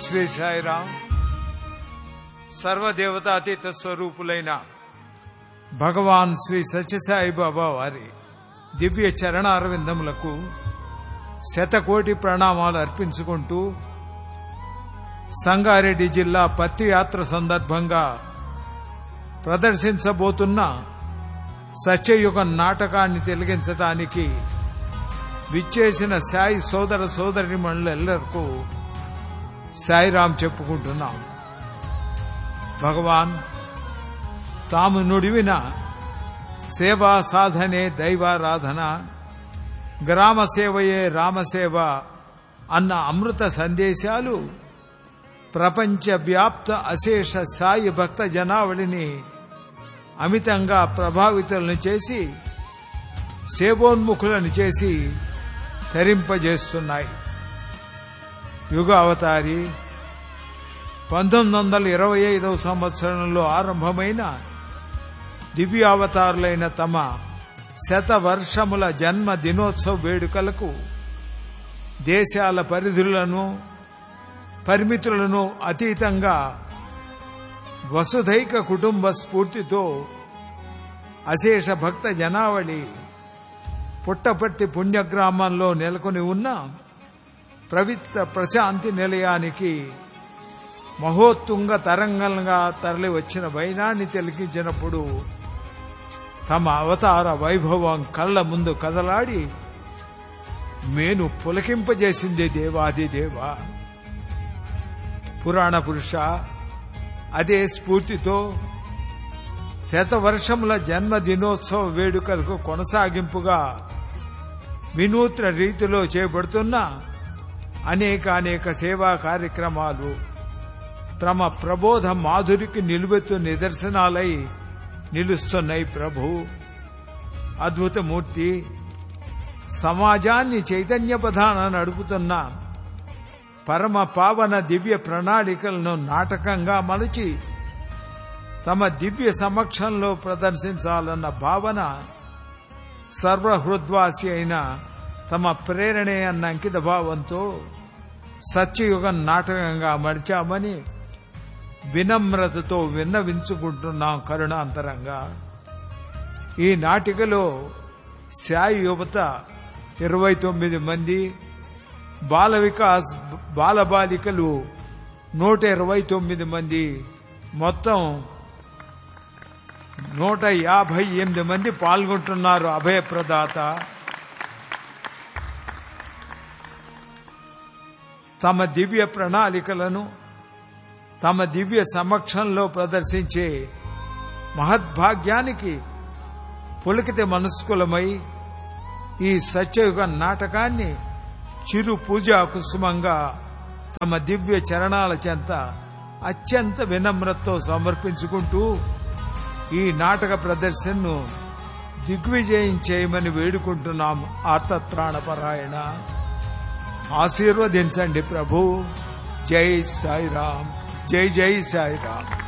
శ్రీ సాయిరాం సర్వదేవతాతీత స్వరూపులైన భగవాన్ శ్రీ సత్యసాయి బాబా వారి దివ్య చరణారవిందములకు శతకోటి ప్రణామాలు అర్పించుకుంటూ సంగారెడ్డి జిల్లా పత్తి యాత్ర సందర్భంగా ప్రదర్శించబోతున్న సత్యయుగం నాటకాన్ని తిలగించడానికి విచ్చేసిన సాయి సోదర సోదరి మండలెల్లరికూ సాయిరాం చెప్పుకుంటున్నాం భగవాన్ తాము నుడివిన సేవా సాధనే దైవారాధన గ్రామ సేవయే రామసేవ అన్న అమృత సందేశాలు ప్రపంచవ్యాప్త అశేష సాయి భక్త జనావళిని అమితంగా ప్రభావితులను చేసి సేవోన్ముఖులను చేసి తరింపజేస్తున్నాయి యుగ అవతారి పంతొమ్మిది వందల ఇరవై ఐదవ సంవత్సరంలో ఆరంభమైన దివ్యావతారులైన తమ శత వర్షముల జన్మ దినోత్సవ వేడుకలకు దేశాల పరిధులను పరిమితులను అతీతంగా వసుధైక కుటుంబ స్ఫూర్తితో అశేష భక్త జనావళి పుట్టపర్తి పుణ్యగ్రామంలో నెలకొని ఉన్న పవిత్ర ప్రశాంతి నిలయానికి మహోత్తుంగ తరంగంగా తరలి వచ్చిన వైనాన్ని తిలకించినప్పుడు తమ అవతార వైభవం కళ్ళ ముందు కదలాడి మేను పులకింపజేసింది దేవాది దేవ పురాణ పురుష అదే స్ఫూర్తితో శతవర్షముల జన్మదినోత్సవ వేడుకలకు కొనసాగింపుగా వినూత్న రీతిలో చేపడుతున్న అనేక అనేక సేవా కార్యక్రమాలు తమ ప్రబోధ మాధురికి నిలువెత్తు నిదర్శనాలై నిలుస్తున్నాయి ప్రభు అద్భుతమూర్తి సమాజాన్ని చైతన్య ప్రధాన నడుపుతున్న పరమ పావన దివ్య ప్రణాళికలను నాటకంగా మలచి తమ దివ్య సమక్షంలో ప్రదర్శించాలన్న భావన సర్వహృద్వాసి అయిన తమ ప్రేరణే అన్న అంకిత భావంతో సత్యయుగం నాటకంగా మడిచామని వినమ్రతతో విన్నవించుకుంటున్నాం కరుణాంతరంగా ఈ నాటికలో సాయి యువత ఇరవై తొమ్మిది మంది బాల వికాస్ బాలబాలికలు నూట ఇరవై తొమ్మిది మంది మొత్తం నూట యాభై ఎనిమిది మంది పాల్గొంటున్నారు అభయప్రదాత తమ దివ్య ప్రణాళికలను తమ దివ్య సమక్షంలో ప్రదర్శించే మహద్భాగ్యానికి పులకిత మనస్కులమై ఈ సత్యయుగ నాటకాన్ని చిరు పూజా కుసుమంగా తమ దివ్య చరణాల చెంత అత్యంత వినమ్రతతో సమర్పించుకుంటూ ఈ నాటక ప్రదర్శనను దిగ్విజయం చేయమని వేడుకుంటున్నాం ఆర్తత్రాణపరాయణ ఆశీర్వదించండి ప్రభు జై సాయిరామ్ జై జై సాయిరామ్